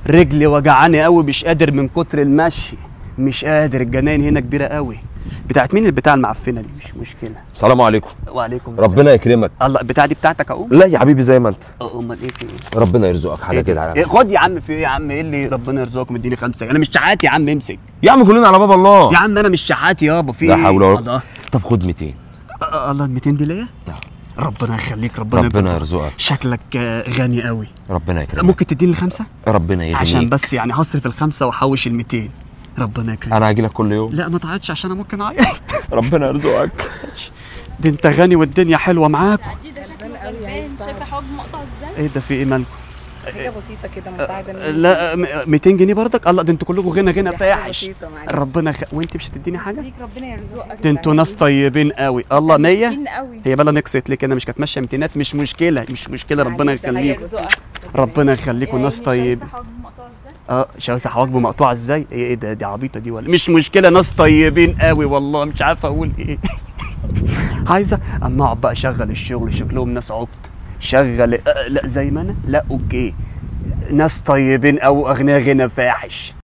رجلي وجعاني قوي مش قادر من كتر المشي مش قادر الجناين هنا كبيره قوي بتاعت مين البتاع المعفنه دي مش مشكله السلام عليكم وعليكم السلام ربنا يكرمك الله البتاع دي بتاعتك اقوم لا يا حبيبي زي ما انت امال ايه في ايه ربنا يرزقك حاجه إيه كده ده؟ على إيه خد يا عم في ايه يا عم ايه اللي ربنا يرزقكم اديني خمسه انا مش شحات يا عم امسك يا عم كلنا على باب الله يا عم انا مش شحات يابا في لا ايه حول ولا الله طب خد 200 آه، الله ال 200 دي ليا نعم. ربنا يخليك ربنا ربنا يبارك. يرزقك شكلك آه، غني قوي ربنا يكرمك ممكن تديني الخمسه ربنا يغنيك عشان بس يعني هصرف الخمسه واحوش ال 200 ربنا يكرمك انا هاجي لك كل يوم لا ما تعيطش عشان انا ممكن اعيط ربنا يرزقك دي انت غني والدنيا حلوه معاك دي ده شكله غلبان شايفه حواجبه مقطع ازاي ايه ده في ايه مالكم حاجه بسيطه كده مساعده مني. لا م- 200 جنيه برضك الله ده انتوا كلكم غنى غنى دي حاجة فاحش بسيطة، معلش. ربنا خ... وانت مش هتديني حاجه يديك ربنا يرزقك ده انتوا ناس طيبين قوي الله 100 مسكين قوي هي بلا نقصت ليه كده مش كانت ماشيه 200 مش مشكله مش مشكله ربنا معلش، الله يخليكم يرزقك. ربنا يخليكم ناس طيب شايفه حواجبه مقطع ازاي اه شايفه حواجبه مقطوعه ازاي ايه ايه ده دي عبيطه دي ولا مش مشكله ناس طيبين قوي والله مش عارف اقول ايه عايزه اما اقعد بقى اشغل الشغل شكلهم ناس عبط شغل آه لا زي ما انا لا اوكي ناس طيبين او اغنياء غنى فاحش